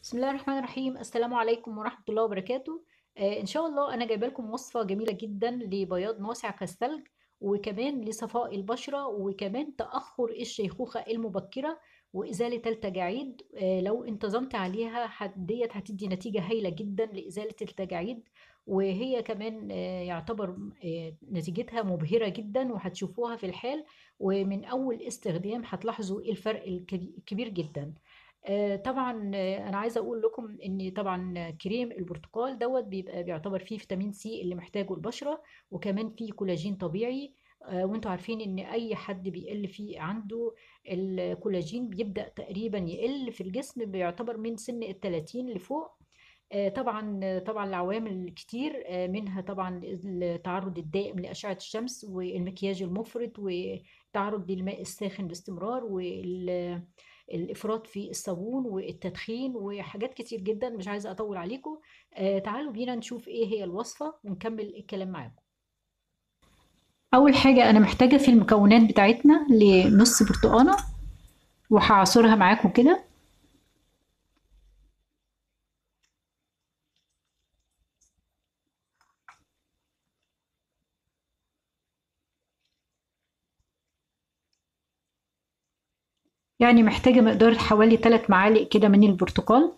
بسم الله الرحمن الرحيم السلام عليكم ورحمة الله وبركاته آه إن شاء الله أنا جايبة لكم وصفة جميلة جدا لبياض ناصع كالثلج وكمان لصفاء البشرة وكمان تأخر الشيخوخة المبكرة وإزالة التجاعيد آه لو انتظمت عليها هت- ديت هتدي نتيجة هايلة جدا لإزالة التجاعيد وهي كمان آه يعتبر آه نتيجتها مبهرة جدا وهتشوفوها في الحال ومن أول استخدام هتلاحظوا الفرق الكبي- الكبير جدا آه، طبعا آه، انا عايزه اقول لكم ان طبعا كريم البرتقال دوت بيبقى بيعتبر فيه فيتامين سي اللي محتاجه البشره وكمان فيه كولاجين طبيعي آه، وانتوا عارفين ان اي حد بيقل فيه عنده الكولاجين بيبدأ تقريبا يقل في الجسم بيعتبر من سن التلاتين لفوق آه، طبعا طبعا العوامل كتير آه، منها طبعا التعرض الدائم لأشعة الشمس والمكياج المفرط والتعرض للماء الساخن باستمرار والإفراط في الصابون والتدخين وحاجات كتير جدا مش عايزة أطول عليكم آه، تعالوا بينا نشوف إيه هي الوصفة ونكمل الكلام معاكم أول حاجة أنا محتاجة في المكونات بتاعتنا لنص برتقانة وهعصرها معاكم كده يعني محتاجة مقدار حوالي 3 معالق كده من البرتقال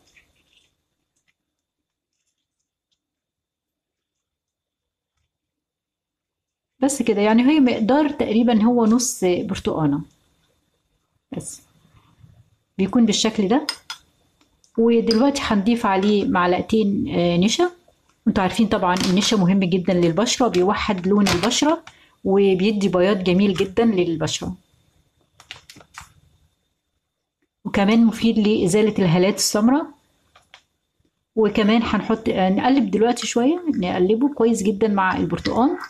بس كده يعني هي مقدار تقريبا هو نص برتقانة بس بيكون بالشكل ده ودلوقتي هنضيف عليه معلقتين آه، نشا انتوا عارفين طبعا النشا مهم جدا للبشرة بيوحد لون البشرة وبيدي بياض جميل جدا للبشرة وكمان مفيد لإزالة الهالات السمراء وكمان هنحط آه، نقلب دلوقتي شوية نقلبه كويس جدا مع البرتقال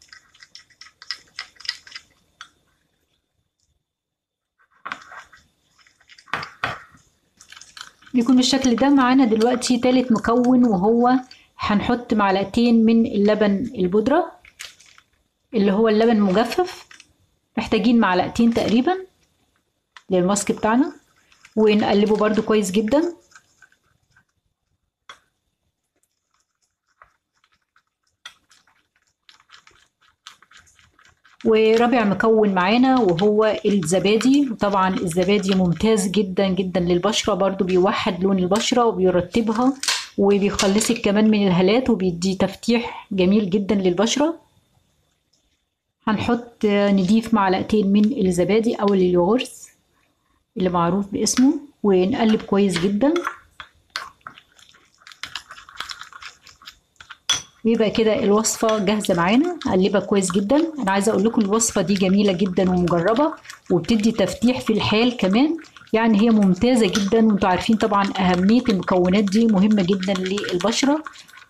بيكون بالشكل ده معانا دلوقتي تالت مكون وهو هنحط معلقتين من اللبن البودرة اللي هو اللبن المجفف محتاجين معلقتين تقريبا للماسك بتاعنا ونقلبه برضو كويس جدا ورابع مكون معانا وهو الزبادي طبعا الزبادي ممتاز جدا جدا للبشرة برضو بيوحد لون البشرة وبيرطبها وبيخلصك كمان من الهالات وبيدي تفتيح جميل جدا للبشرة هنحط نضيف معلقتين من الزبادي او اليوغورت اللي معروف باسمه ونقلب كويس جدا ويبقى كده الوصفة جاهزة معانا نقلبها كويس جدا انا عايزة اقول لكم الوصفة دي جميلة جدا ومجربة وبتدي تفتيح في الحال كمان يعني هي ممتازة جدا وانتوا عارفين طبعا اهمية المكونات دي مهمة جدا للبشرة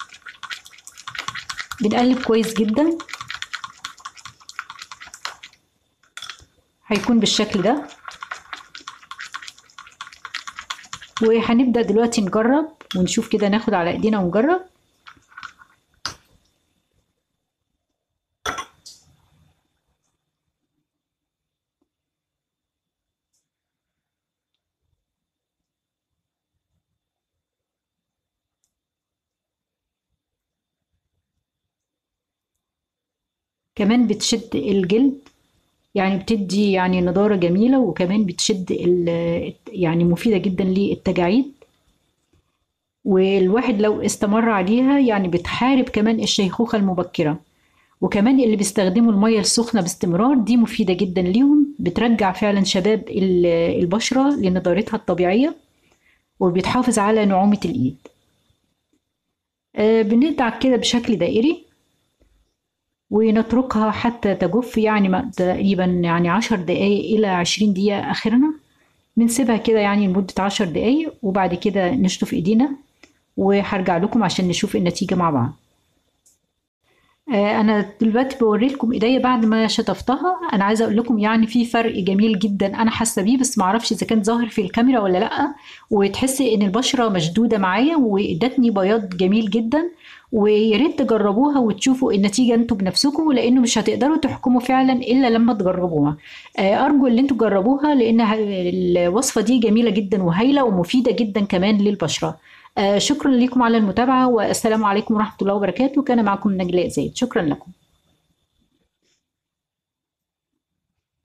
بنقلب كويس جدا هيكون بالشكل ده وهنبدأ دلوقتي نجرب ونشوف كده ناخد على ايدينا ونجرب كمان بتشد الجلد يعني بتدي يعني نضارة جميلة وكمان بتشد ال- يعني مفيدة جدا للتجاعيد والواحد لو استمر عليها يعني بتحارب كمان الشيخوخة المبكرة وكمان اللي بيستخدموا المية السخنة باستمرار دي مفيدة جدا ليهم بترجع فعلا شباب ال- البشرة لنضارتها الطبيعية وبتحافظ على نعومة الإيد آه، بندعك كده بشكل دائري ونتركها حتى تجف يعني ما- تقريبا يعني عشر دقايق إلى عشرين دقيقة آخرنا بنسيبها كده يعني لمدة عشر دقايق وبعد كده نشطف إيدينا وهرجع لكم عشان نشوف النتيجة مع بعض آه، انا دلوقتي بوري لكم ايديا بعد ما شطفتها انا عايزه اقول لكم يعني في فرق جميل جدا انا حاسه بيه بس ما اعرفش اذا كان ظاهر في الكاميرا ولا لا وتحسي ان البشره مشدوده معايا وادتني بياض جميل جدا ويا ريت تجربوها وتشوفوا النتيجه انتوا بنفسكم لانه مش هتقدروا تحكموا فعلا الا لما تجربوها آه، ارجو ان انتوا تجربوها لان الوصفه دي جميله جدا وهايله ومفيده جدا كمان للبشره آه، شكرا لكم على المتابعه والسلام عليكم ورحمه الله وبركاته كان معكم نجلاء زيد شكرا لكم